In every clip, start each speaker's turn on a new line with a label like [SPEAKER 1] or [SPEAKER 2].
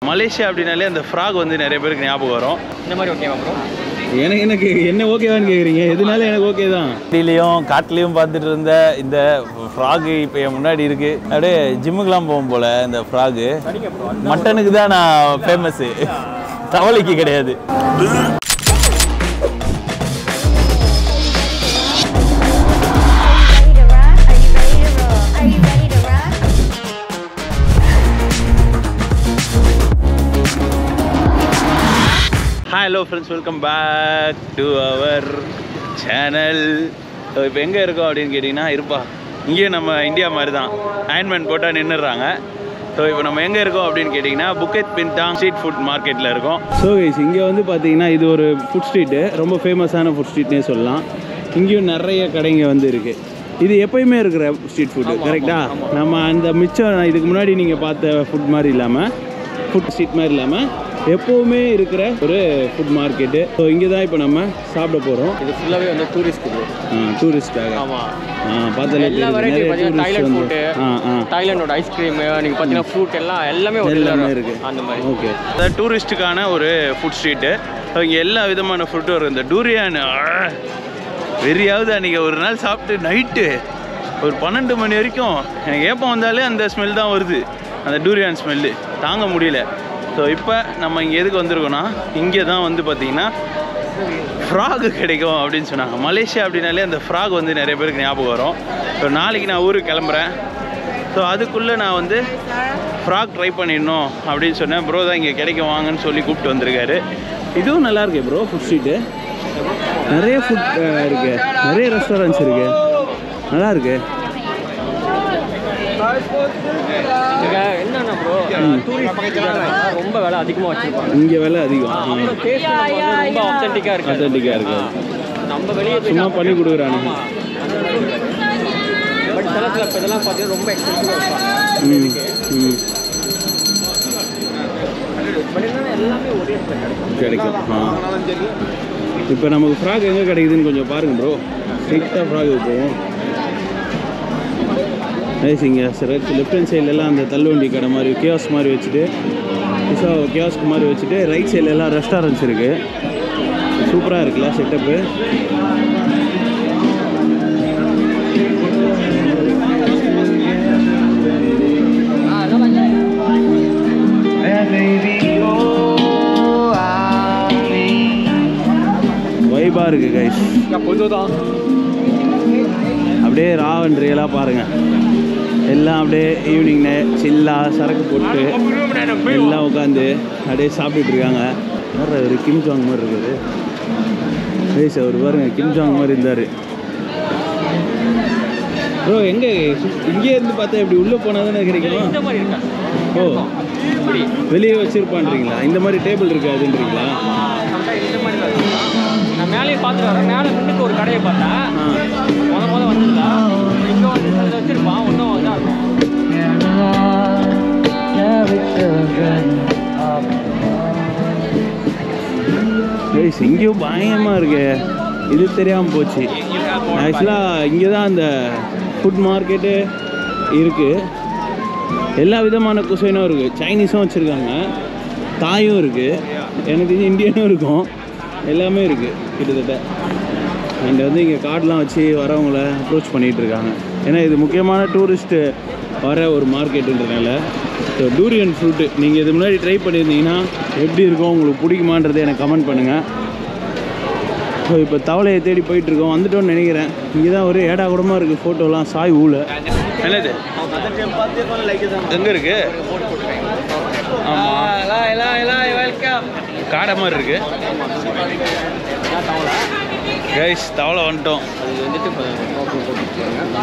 [SPEAKER 1] Malaysia அப்படின்னாலே அந்த frock வந்து நிறைய பேருக்கு ஞாபகம் வரும்
[SPEAKER 2] இந்த மாதிரி ஓகேவா ப்ரோ
[SPEAKER 1] எனக்கு என்ன கே என்ன ஓகேவான்னு கேட்குறீங்க எதுனால எனக்கு ஓகே தான் டீலையும் காட்டுலையும் பார்த்துட்டு இருந்த இந்த ஃப்ராகு இப்போ என் முன்னாடி இருக்கு அப்படியே ஜிம்முக்கெலாம் போகும் போல இந்த ஃப்ராகு மட்டனுக்கு தான் நான் ஃபேமஸ்ஸு தவளைக்கு கிடையாது
[SPEAKER 3] Are you ready to rock? Are you ready to roll? Are you ready to rock?
[SPEAKER 1] Hi hello friends welcome back to our channel இப்போ எங்கே இருக்கோம் அப்படின்னு கேட்டிங்கன்னா இருப்பா இங்கேயும் நம்ம இந்தியா மாதிரி தான் அயன்மேன் போட்டால் நின்றுடுறாங்க ஸோ இப்போ நம்ம எங்கே இருக்கோம் அப்படின்னு கேட்டிங்கன்னா புக்கெட் பின்டாங் ஸ்ட்ரீட் ஃபுட் மார்க்கெட்டில் இருக்கோம் ஸோ கைஸ் இங்கே வந்து பார்த்தீங்கன்னா இது ஒரு ஃபுட் ஸ்ட்ரீட்டு ரொம்ப ஃபேமஸான ஃபுட் ஸ்ட்ரீட்னே சொல்லலாம் இங்கேயும் நிறைய கடைங்க வந்து இருக்குது இது எப்பயுமே இருக்கிற ஸ்ட்ரீட் ஃபுட்டு கரெக்டா நம்ம அந்த மிச்சம் இதுக்கு முன்னாடி நீங்கள் பார்த்த ஃபுட் மாதிரி இல்லாமல் ஃபுட் ஸ்ட்ரீட் மாதிரி இல்லாமல் எப்போவுமே இருக்கிற ஒரு ஃபுட் மார்க்கெட்டு ஸோ இங்கே தான் இப்போ நம்ம சாப்பிட போகிறோம்
[SPEAKER 2] இது ஃபுல்லாகவே வந்து டூரிஸ்ட் ப்ரோ
[SPEAKER 1] டூரிஸ்டாக
[SPEAKER 2] ஆமாம்
[SPEAKER 1] பார்த்தாலே
[SPEAKER 2] எல்லா
[SPEAKER 1] தெரியுது.
[SPEAKER 2] வெரைட்டி
[SPEAKER 1] நிறைய
[SPEAKER 2] பார்த்தீங்கன்னா
[SPEAKER 1] tourist
[SPEAKER 2] தைலண்ட்
[SPEAKER 1] வந்து
[SPEAKER 2] ஃபுட்டு
[SPEAKER 1] ஆ ஆ
[SPEAKER 2] தைலண்டோட ஐஸ்கிரீம் நீங்கள் பார்த்தீங்கன்னா ஃப்ரூட் எல்லாம் எல்லாமே ஒரு
[SPEAKER 1] எல்லாமே
[SPEAKER 2] இதுல
[SPEAKER 1] இருக்கு
[SPEAKER 2] அந்த மாதிரி
[SPEAKER 1] ஓகே அதாவது டூரிஸ்ட்டுக்கான ஒரு ஃபுட் ஸ்ட்ரீட்டு இங்கே எல்லா விதமான ஃபுட்டும் வரும் இந்த டூரியான் வெறியாவது அன்றைக்கி ஒரு நாள் சாப்பிட்டு நைட்டு ஒரு பன்னெண்டு மணி வரைக்கும் எனக்கு ஏப்பம் வந்தாலே அந்த ஸ்மெல் தான் வருது அந்த டூரியான் ஸ்மெல்லு தாங்க முடியல ஸோ இப்போ நம்ம இங்கே எதுக்கு வந்திருக்கோம்னா இங்கே தான் வந்து பார்த்திங்கன்னா ஃப்ராகு கிடைக்கும் அப்படின்னு சொன்னாங்க மலேசியா அப்படின்னாலே அந்த ஃப்ராக் வந்து நிறைய பேருக்கு ஞாபகம் வரும் ஸோ நாளைக்கு நான் ஊருக்கு கிளம்புறேன் ஸோ அதுக்குள்ளே நான் வந்து ஃப்ராக் ட்ரை பண்ணிடணும் அப்படின்னு சொன்னேன் ப்ரோ தான் இங்கே கிடைக்கும் வாங்கன்னு சொல்லி கூப்பிட்டு வந்திருக்காரு இதுவும் நல்லா இருக்கு ப்ரோ ஃபுட் ஸ்ட்ரீட்டு நிறைய ஃபுட் இருக்கு நிறைய ரெஸ்டாரண்ட்ஸ் இருக்கு நல்லா இருக்கு
[SPEAKER 2] இங்க என்னன்னா ப்ரோ டூரிஸ்ட் ரொம்ப விலை அதிகமாக வச்சிருப்பாங்க
[SPEAKER 1] இங்கே விலை அதிகம்
[SPEAKER 2] அப்புறம் டேஸ்ட் ரொம்ப ஆத்தென்டிக்காக இருக்கு
[SPEAKER 1] Authentic-ஆ இருக்கு.
[SPEAKER 2] நம்ம வெளியே போய்
[SPEAKER 1] சும்மா பண்ணி கொடுக்குறானுங்க
[SPEAKER 2] பட் சிலத்தில் இப்போ இதெல்லாம் பார்த்தீங்கன்னா ரொம்ப எக்ஸ்பென்சிவாக வைப்பாங்க
[SPEAKER 1] ம் ம்
[SPEAKER 2] பட் என்னன்னா எல்லாமே ஒரே இடத்துல கிடைக்கும்
[SPEAKER 1] கிடைக்கும் ஆ இப்போ நமக்கு ஃப்ராக் எங்கே கிடைக்குதுன்னு கொஞ்சம் பாருங்க ப்ரோ ஸ்ட்ரிக்டாக ஃப்ராக் போவோம் நைஸ் இங்கே லெஃப்ட் ஹேண்ட் சைட்லலாம் அந்த தள்ளுவண்டி கடை மாதிரி கியாஸ் மாதிரி வச்சுட்டு ஸோ கியாஸ்க் மாதிரி வச்சுட்டு ரைட் சைட்லலாம் ரெஸ்டாரண்ட்ஸ் இருக்குது சூப்பராக இருக்குல்ல செட்டப்பு வைபாக இருக்குது கைஸ்
[SPEAKER 2] பொதுதான்
[SPEAKER 1] அப்படியே ராவன் ரியலாக பாருங்கள் எல்லாம் அப்படியே ஈவினிங் சில்லாக சரக்கு போட்டு எல்லாம் உட்காந்து அப்படியே சாப்பிட்டுட்டு இருக்காங்க வேறு ஒரு கிம் ஜாங் மாதிரி இருக்குது ஏய் அவர் பாருங்க கிம் ஜாங் மாதிரி இருந்தார் ப்ரோ எங்கே இங்கே இருந்து பார்த்தா இப்படி உள்ளே போனால் தானே கிடைக்கும்
[SPEAKER 2] இந்த மாதிரி இருக்கா
[SPEAKER 1] ஓ
[SPEAKER 2] இப்படி
[SPEAKER 1] வெளியே வச்சுருப்பான்றீங்களா இந்த மாதிரி டேபிள் இருக்காதுன்றீங்களா
[SPEAKER 2] சம்டைம் இந்த மாதிரி தான் இருக்கும். நான் மேலேயே பார்த்துட்டு வரேன் மேலே முன்னுக்கு ஒரு கடையை பார்த்தேன்
[SPEAKER 1] ஆ
[SPEAKER 2] முத முத வந்திருந்தா இங்கே வந்து இதை வச்சிருப்பான் ஒன்றும் இதாக இருக்கும்
[SPEAKER 1] ஏய் இங்கேயும் பயங்கரமாக இருக்கு இது தெரியாமல் போச்சு ஆக்சுவலாக இங்கே தான் அந்த ஃபுட் மார்க்கெட்டு இருக்குது எல்லா விதமான குசைனும் இருக்குது சைனீஸும் வச்சுருக்காங்க தாயும் இருக்குது எனக்கு தெரிஞ்சு இந்தியனும் இருக்கும் எல்லாமே இருக்குது கிட்டத்தட்ட அண்ட் வந்து இங்கே கார்டெலாம் வச்சு வரவங்கள அப்ரோச் பண்ணிகிட்டு இருக்காங்க ஏன்னா இது முக்கியமான டூரிஸ்ட்டு வர ஒரு மார்க்கெட்டுன்றனால ஸோ டூரியன் ஃப்ரூட்டு நீங்கள் இது முன்னாடி ட்ரை பண்ணியிருந்தீங்கன்னா எப்படி இருக்கும் உங்களுக்கு பிடிக்குமான்றதை எனக்கு கமெண்ட் பண்ணுங்கள் ஸோ இப்போ தவளையை தேடி போயிட்டு இருக்கோம் வந்துட்டோம்னு நினைக்கிறேன் இங்கே தான் ஒரு ஏடா கூடமாக இருக்குது ஃபோட்டோலாம் சாய் ஊல என்னது எங்கே இருக்கு ஆமாம் காடை மாதிரி இருக்கு கைஸ் தவளை வந்துட்டோம்
[SPEAKER 2] அது வந்துட்டு இப்போ ஓப்பன் போட்டுருக்காங்க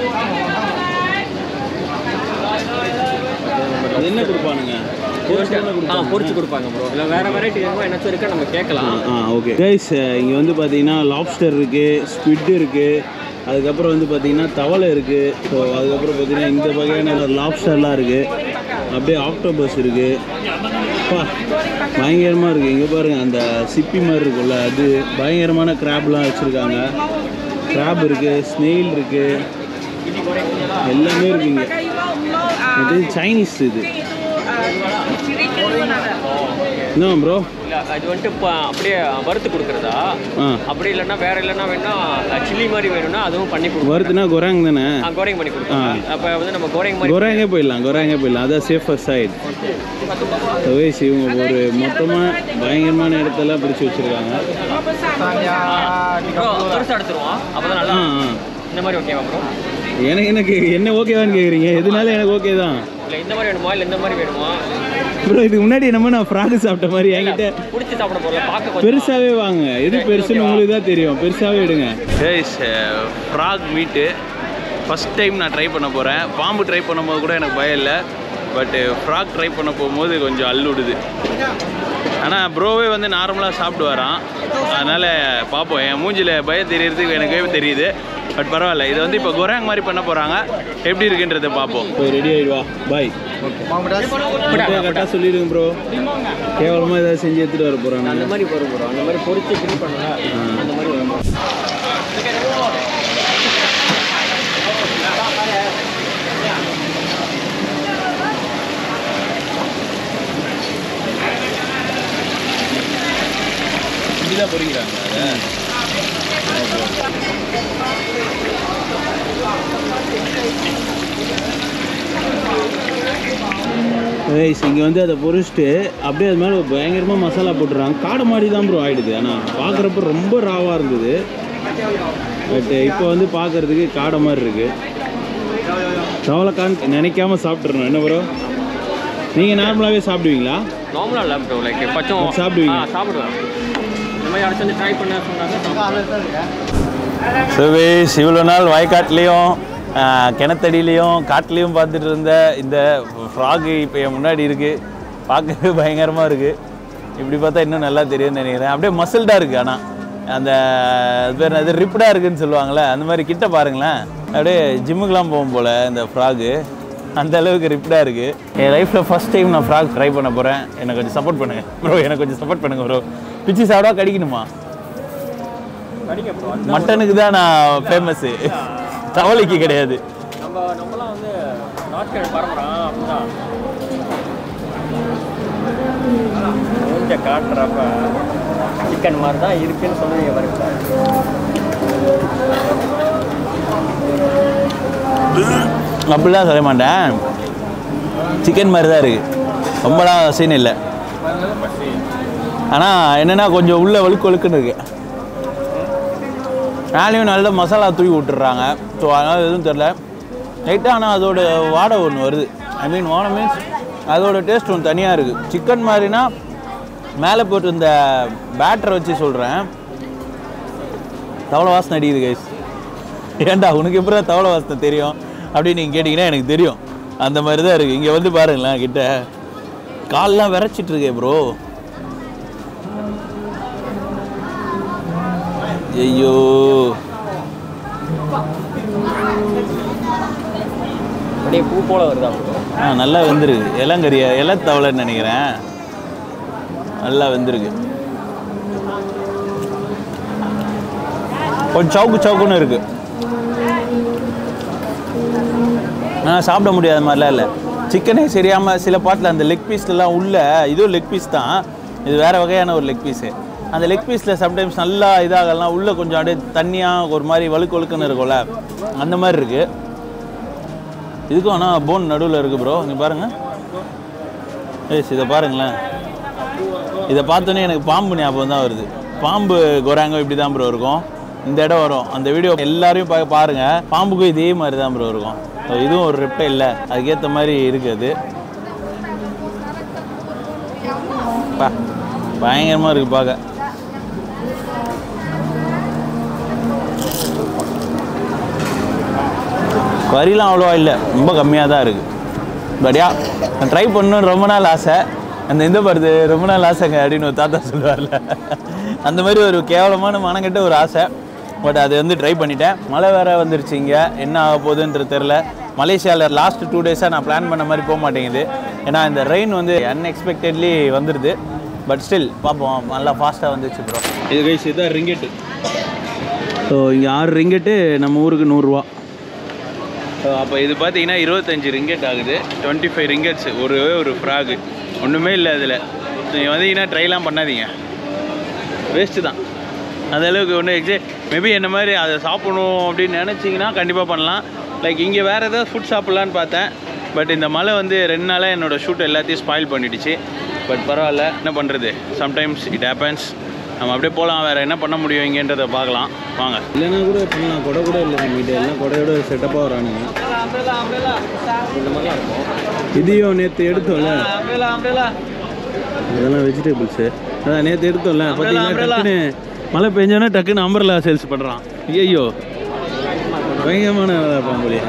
[SPEAKER 1] அது என்ன கொடுப்பானுங்க
[SPEAKER 2] ஆ பொரிச்சு கொடுப்பாங்க ப்ரோ இல்லை வேற வெரைட்டி வேணுமோ என்னாச்சும் இருக்கா நம்ம கேட்கலாம்
[SPEAKER 1] ஆ ஓகே கைஸ் இங்கே வந்து பார்த்தீங்கன்னா லாப்ஸ்டர் இருக்குது ஸ்குவிட் இருக்குது அதுக்கப்புறம் வந்து பார்த்தீங்கன்னா தவளை இருக்குது ஸோ அதுக்கப்புறம் பார்த்தீங்கன்னா இந்த வகையான லாப்ஸ்டர்லாம் இருக்குது அப்படியே ஆக்டோபஸ் இருக்குது பா பயங்கரமாக இருக்குது இங்கே பாருங்கள் அந்த சிப்பி மாதிரி இருக்குல்ல அது பயங்கரமான கிராப்லாம் வச்சுருக்காங்க கிராப் இருக்குது ஸ்னெயில் இருக்குது எல்லாமே இருக்குங்க இது சைனீஸ் இது என்ன ப்ரோ
[SPEAKER 2] இல்லை இது வந்துட்டு இப்போ அப்படியே வறுத்து கொடுக்குறதா
[SPEAKER 1] ஆ
[SPEAKER 2] அப்படி இல்லைன்னா வேற இல்லைன்னா வேணா சில்லி மாதிரி வேணும்னா அதுவும் பண்ணி கொடுக்கும்
[SPEAKER 1] வறுத்துனா குரங்கு தானே
[SPEAKER 2] கோரிங் பண்ணி கொடுப்பாங்க அப்போ வந்து நம்ம கோரிங் மாதிரி
[SPEAKER 1] குரங்கே போயிடலாம் குரங்கே போயிடலாம் அதான் சேஃபர் சைடு வயசு இவங்க ஒரு மொத்தமாக பயங்கரமான இடத்தெல்லாம் பிரித்து வச்சுருக்காங்க
[SPEAKER 2] ப்ரோ பெருசாக எடுத்துருவோம் அப்போ தான் நல்லா
[SPEAKER 1] ஆ ஆ
[SPEAKER 2] இந்த மாதிரி ஓகேவா ப்ரோ
[SPEAKER 1] எனக்கு எனக்கு என்ன ஓகேவான்னு கேட்குறீங்க எதுனாலும் எனக்கு ஓகே தான்
[SPEAKER 2] இல்லை இந்த மாதிரி வேணுமா இல்லை இந்த மாதிரி வேணுமா
[SPEAKER 1] ப்ரோ இதுக்கு முன்னாடி என்னமோ நான் ஃப்ராகு சாப்பிட்ட மாதிரி என்கிட்ட
[SPEAKER 2] பிடிச்சி சாப்பிட போகல பார்க்க கொஞ்சம்
[SPEAKER 1] பெருசாகவே வாங்க எது பெருசுன்னு உங்களுக்கு தான் தெரியும் பெருசாகவே எடுங்க கேஸ் ஃப்ராக் மீட்டு ஃபஸ்ட் டைம் நான் ட்ரை பண்ண போகிறேன் பாம்பு ட்ரை பண்ணும்போது கூட எனக்கு பயம் இல்லை பட்டு ஃப்ராக் ட்ரை பண்ண போகும்போது கொஞ்சம் அள்ளுடுது ஆனால் ப்ரோவே வந்து நார்மலாக சாப்பிட்டு வரான் அதனால் பார்ப்போம் என் மூஞ்சில் பயம் தெரியறதுக்கு எனக்கே தெரியுது பட் பரவாயில்ல இது வந்து இப்போ குரேங் மாதிரி பண்ண போகிறாங்க எப்படி இருக்குன்றதை பார்ப்போம் இப்போ ரெடி ஆகிடுவா பாய் கரெக்டாக சொல்லிடுங்க ப்ரோ கேவலமாக ஏதாவது செஞ்சு எடுத்துகிட்டு வர போகிறாங்க
[SPEAKER 2] அந்த மாதிரி வரும் ப்ரோ அந்த மாதிரி பொரிச்சு கிளி பண்ணல அந்த மாதிரி வரும்
[SPEAKER 1] இப்படிதான் பொறிக்கிறாங்க அதை ரைஸ் இங்கே வந்து அதை பொரிச்சிட்டு அப்படியே அது மேலே பயங்கரமாக மசாலா போட்டுறாங்க காடை மாதிரி தான் ப்ரோ ஆயிடுது ஆனால் பார்க்குறப்ப ரொம்ப ராவாக இருந்தது பட் இப்போ வந்து பார்க்குறதுக்கு காடை மாதிரி இருக்குது தவளைக்கான்னு நினைக்காம சாப்பிட்றணும் என்ன ப்ரோ நீங்கள் நார்மலாகவே சாப்பிடுவீங்களா
[SPEAKER 2] நார்மலாக இல்லை ப்ரோ லைக் பச்சம்
[SPEAKER 1] சாப்பிடுவீங்க?
[SPEAKER 2] ஆ சாப்பிடுவேன் இந்த மாதிரி அடிச்சு வந்து ட்ரை பண்ண சொன்னாங்க
[SPEAKER 1] சுவேஷ் இவ்வளோ நாள் வயக்காட்டுலேயும் கிணத்தடியிலையும் காட்டுலேயும் பார்த்துட்டு இருந்த இந்த ஃப்ராகு இப்போ என் முன்னாடி இருக்குது பார்க்கவே பயங்கரமாக இருக்குது இப்படி பார்த்தா இன்னும் நல்லா தெரியும்னு நினைக்கிறேன் அப்படியே மசில்டாக இருக்குது ஆனால் அந்த அது பேர் அது ரிப்டாக இருக்குன்னு சொல்லுவாங்கள்ல அந்த மாதிரி கிட்ட பாருங்களேன் அப்படியே ஜிம்முக்கெலாம் போகும் போல் இந்த ஃப்ராகு அந்த அளவுக்கு ரிப்டாக இருக்குது என் லைஃப்பில் ஃபஸ்ட் டைம் நான் ஃப்ராக் ட்ரை பண்ண போகிறேன் எனக்கு கொஞ்சம் சப்போர்ட் பண்ணுங்கள் ப்ரோ எனக்கு கொஞ்சம் சப்போர்ட் பண்ணுங்க ப்ரோ பிச்சு சாப்பிடா கடிக்கணுமா
[SPEAKER 2] கடிக்க ப்ரோ
[SPEAKER 1] மட்டனுக்கு தான் நான் ஃபேமஸ்ஸு தவளைக்கு கிடையாது
[SPEAKER 2] நம்ம நம்மலாம் வந்து நாட்கள் பரம்புறான் அப்படிதான் கொஞ்சம் காட்டுறப்ப சிக்கன் மாதிரி தான் இருக்குன்னு சொல்லுவீங்க பாருங்க
[SPEAKER 1] அப்படிலாம் சொல்ல மாட்டேன் சிக்கன் மாதிரி தான் இருக்குது ரொம்பலாம் சீன் இல்லை ஆனால் என்னென்னா கொஞ்சம் உள்ள வழுக்கு வழுக்குன்னு இருக்கு மேலேயும் நல்ல மசாலா தூவி விட்டுறாங்க ஸோ அதனால் எதுவும் தெரில லைட்டாக ஆனால் அதோட வாடை ஒன்று வருது ஐ மீன் வாடை மீன்ஸ் அதோட டேஸ்ட் ஒன்று தனியாக இருக்குது சிக்கன் மாதிரினா மேலே போட்டு இந்த பேட்டரை வச்சு சொல்கிறேன் தவளை வாசனை அடிக்குது கைஸ் ஏன்டா உனக்கு எப்படி தவளை வாசனை தெரியும் அப்படின்னு நீங்கள் கேட்டிங்கன்னா எனக்கு தெரியும் அந்த மாதிரி தான் இருக்குது இங்கே வந்து பாருங்களேன் கிட்ட கால்லாம் விரைச்சிட்டு இருக்கே ப்ரோ ஐயோ
[SPEAKER 2] அப்படியே பூ போல வருதா ப்ரோ
[SPEAKER 1] ஆ நல்லா வெந்திருக்கு இளங்கறிய இலத்தவளைன்னு நினைக்கிறேன் நல்லா வெந்திருக்கு கொஞ்சம் சவுக்கு சவுக்குன்னு இருக்கு ஆனால் சாப்பிட முடியாத மாதிரிலாம் இல்லை சிக்கனே சரியாமல் சில பாட்டில் அந்த லெக் பீஸ்லாம் உள்ள இதுவும் லெக் பீஸ் தான் இது வேறு வகையான ஒரு லெக் பீஸு அந்த லெக் பீஸில் சம்டைம்ஸ் நல்லா இதாகலாம் உள்ளே கொஞ்சம் அப்படியே தண்ணியாக ஒரு மாதிரி வழுக்கு வழுக்குன்னு இருக்கும்ல அந்த மாதிரி இருக்குது இதுக்கும் ஆனால் போன் நடுவில் இருக்குது ப்ரோ இங்கே பாருங்கள் ஏஸ் இதை பாருங்களேன் இதை பார்த்தோன்னே எனக்கு பாம்பு ஞாபகம் தான் வருது பாம்பு குராங்க இப்படி தான் ப்ரோ இருக்கும் இந்த இடம் வரும் அந்த வீடியோ எல்லாரையும் பா பாருங்கள் பாம்புக்கும் இதே மாதிரி தான் ப்ரோ இருக்கும் So, இதுவும் ஒரு ரெப்பை இல்லை அதுக்கேற்ற மாதிரி இருக்குது அது பா பயங்கரமாக இருக்குது பார்க்க கறிலாம் அவ்வளோவா இல்லை ரொம்ப கம்மியாக தான் இருக்குது பட் யா நான் ட்ரை பண்ணணும்னு ரொம்ப நாள் ஆசை அந்த இந்த பருது ரொம்ப நாள் ஆசைங்க அப்படின்னு ஒரு தாத்தா சொல்லுவார்ல அந்த மாதிரி ஒரு கேவலமான மனங்கெட்ட ஒரு ஆசை பட் அது வந்து ட்ரை பண்ணிட்டேன் மழை வேற வந்துருச்சு இங்கே என்ன ஆக போகுதுன்றது தெரில மலேசியாவில் லாஸ்ட் டூ டேஸாக நான் பிளான் பண்ண மாதிரி போக மாட்டேங்குது ஏன்னா இந்த ரெயின் வந்து அன்எக்ஸ்பெக்டட்லி வந்துடுது பட் ஸ்டில் பார்ப்போம் நல்லா ஃபாஸ்ட்டாக வந்துச்சு ப்ரோ இது கைஸ் இதுதான் ரிங்கெட்டு ஸோ இங்கே ஆறு ரிங்கெட்டு நம்ம ஊருக்கு நூறுரூவா அப்போ இது பார்த்தீங்கன்னா இருபத்தஞ்சி ரிங்கெட் ஆகுது டுவெண்ட்டி ஃபைவ் ரிங்கெட்ஸ் ஒரு ஒரு ஃப்ராகு ஒன்றுமே இல்லை அதில் நீங்கள் வந்தீங்கன்னா ட்ரைலாம் பண்ணாதீங்க வேஸ்ட்டு தான் அந்த அளவுக்கு ஒன்றும் எக்ஸே மேபி என்ன மாதிரி அதை சாப்பிடணும் அப்படின்னு நினச்சிங்கன்னா கண்டிப்பாக பண்ணலாம் லைக் இங்கே வேறு ஏதாவது ஃபுட் சாப்பிட்லான்னு பார்த்தேன் பட் இந்த மழை வந்து ரெண்டு நாளாக என்னோடய ஷூட் எல்லாத்தையும் ஸ்பாயில் பண்ணிடுச்சு பட் பரவாயில்ல என்ன பண்ணுறது சம்டைம்ஸ் இட் ஹேப்பன்ஸ் நம்ம அப்படியே போகலாம் வேறு என்ன பண்ண முடியும் இங்கன்றதை பார்க்கலாம் வாங்க இல்லைன்னா கூட பண்ணலாம் கொடை கூட இல்லை நம்மகிட்ட எல்லாம் கொடையோட செட்டப்பாக வரானுங்க
[SPEAKER 2] இந்த மாதிரிலாம் இருக்கும்
[SPEAKER 1] இதையும் நேற்று எடுத்தோம்ல இதெல்லாம் வெஜிடபிள்ஸு அதான் நேற்று எடுத்தோம்ல பார்த்தீங்கன்னா டக்குன்னு மழை பெஞ்சோன்னே டக்குன்னு அம்பர்லா சேல்ஸ் பண்ணுறான் ஐயோ பயங்கரமான பாம்புலி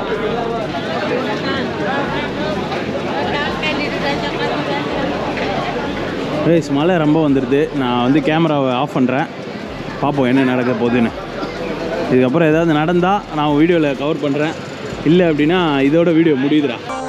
[SPEAKER 1] ரைஸ் மழை ரொம்ப வந்துடுது நான் வந்து கேமராவை ஆஃப் பண்ணுறேன் பார்ப்போம் என்ன நடக்க போகுதுன்னு இதுக்கப்புறம் ஏதாவது நடந்தால் நான் வீடியோவில் கவர் பண்ணுறேன் இல்லை அப்படின்னா இதோட வீடியோ முடியுதுடா